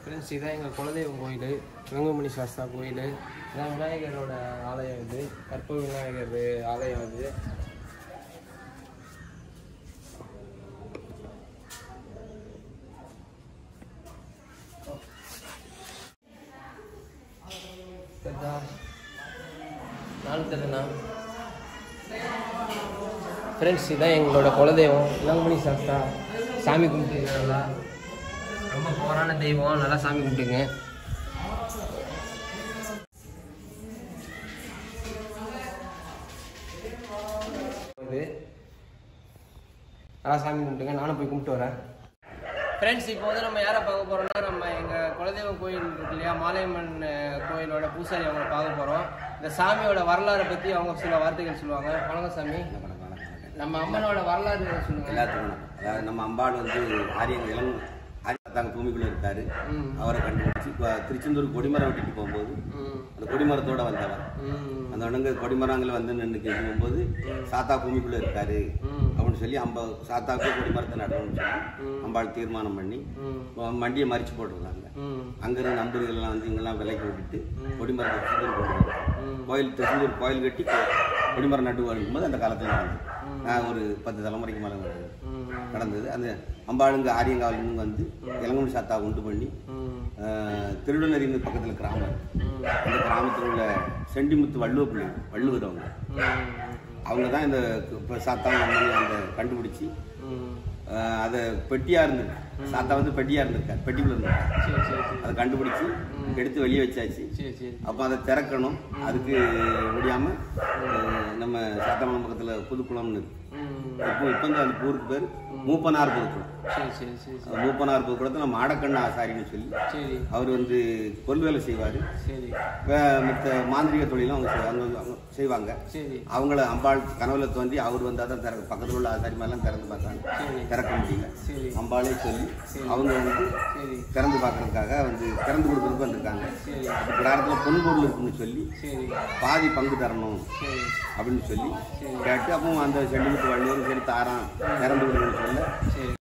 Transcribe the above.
Friends இதான் எங்கள் குலதெய்வம் கோயில் வெங்கமணி சாஸ்தா கோயில் இதான் விநாயகரோட ஆலயம் இது கற்ப விநாயகர் ஆலயம் இது தெரியுதா? நானும் தெரியலண்ணா ஃப்ரெண்ட்ஸ் இதான் எங்களோட குலதெய்வம் இளங்கமணி சாஸ்தா சாமி கும்பிட்டுங்க நல்லா ரொம்ப போரான தெய்வம் நல்லா சாமி கும்பிட்டுங்க இது நல்லா சாமி கும்பிட்டுங்க நானும் போய் கும்பிட்டு வரேன் ஃப்ரெண்ட்ஸ் இப்போ வந்து நம்ம யாரை பார்க்க போகிறோம்னா நம்ம எங்கள் குலதெய்வ கோயில் இருக்கு இல்லையா மாலையம்மன் அஹ், கோயிலோட பூசாரி அவங்கள பார்க்க போகிறோம் இந்த சாமியோட வரலாறை பற்றி அவங்க சில வார்த்தைகள் சொல்லுவாங்க வணக்கம் சாமி நம்ம அம்மனோட வரலாறு சொல்லுங்க எல்லாத்துக்கும் அதாவது நம்ம அம்பாள் வந்து ஆரியங்க இளம் ஆரியத்தாங்க பூமிக்குள்ள இருக்காரு ம். அவரை கண்டுபிடிச்சு இப்போ திருச்செந்தூர் கொடிமரம் வெட்டிட்டு போகும்போது ம் அந்த கொடிமரத்தோட வந்தவர் ம் அந்த உடனே கொடிமரங்கள் வந்து நின்று போகும்போது சாத்தா பூமிக்குள்ள இருக்காரு ம். அப்படின்னு சொல்லி அம்ப சாத்தாவுக்கு கொடிமரத்தை நடணும்னு சொல்லி அம்பாள் தீர்மானம் பண்ணி ம் மண்டியை மறிச்சு போட்டுருந்தாங்க ம் அங்கிருந்து நம்பர்கள்லாம் வந்து இங்கெல்லாம் விலைக்கு விட்டுட்டு கொடிமரத்தை திருச்செந்தூர் கொண்டு வந்தாங்க. கோயில் திருச்செந்தூர் கோயில் கட்டி கொ- கொடிமரம் நட்டு வரும்போது அந்த காலத்தில் நடந்தது நான் ஒரு பத்து தலைமுறைக்கு மேலே ம் நடந்தது அந்த அம்பாளுங்க ஆரியங்காவலும் வந்து இளங்கமணி சாத்தா உண்டு பண்ணி ம் ஆஹ், திருடனரின்னு பக்கத்தில் கிராமம் இருக்கு. அந்த கிராமத்தில் உள்ள செண்டிமுத்து வள்ளுவ பிள்ளை வள்ளுவர் அவங்க அவங்க தான் இந்த இப்போ சாத்தா அம்மணி அந்த கண்டுபிடிச்சி ம் ஆஹ், அதை பெட்டியாக இருந்திருக்கு சாத்தா வந்து பெட்டியாக இருந்திருக்காரு பெட்டிக்குள்ள இருந்திருக்காரு சரி சரி சரி அதை கண்டுபிடிச்சி எடுத்து வெளியே வச்சாச்சு சரி சரி அப்போ அதை திறக்கணும் அதுக்கு முடியாமல் நம்ம சாத்தாமலம் பக்கத்தில் புதுக்குளம்னு இருக்கு ம் இப்போ இப்போ வந்து அந்த ஊருக்கு பேர் மூப்பனார் புதுக்குளம் சரி சரி சரி சரி மூப்பனார் புதுக்குளத்தில் நம்ம மாடக்கண்ண ஆசாரின்னு சொல்லி சரி அவர் வந்து பொருள் வேலை செய்வார் சரி மற்ற மாந்திரிக தொழிலும் அவங்க செய்- அவங்க அவங்க செய்வாங்க சரி அவங்கள அம்பாள் கனவுல தோண்டி அவர் வந்தால் தான் திறக்க பக்கத்தில் உள்ள ஆசாரி மாதிரிலாம் திறந்து பார்த்தாங்க சரி திறக்க முடியல சரி அம்பாளே சொல்லி அவங்க வந்து சரி திறந்து பார்க்கறதுக்காக வந்து திறந்து கொடுக்கறதுக்கு வந்திருக்காங்க சரி அப்போ கிராமத்தில் பொன் பொருள் இருக்குன்னு சொல்லி சரி பாதி பங்கு தரணும் சரி அப்படின்னு சொல்லி கேட்டு அப்போ அந்த செண்டிமுத்து வள்ளியூர் சரி தாரான் திறந்து கொடுக்கணும்னு சொல்ல சரி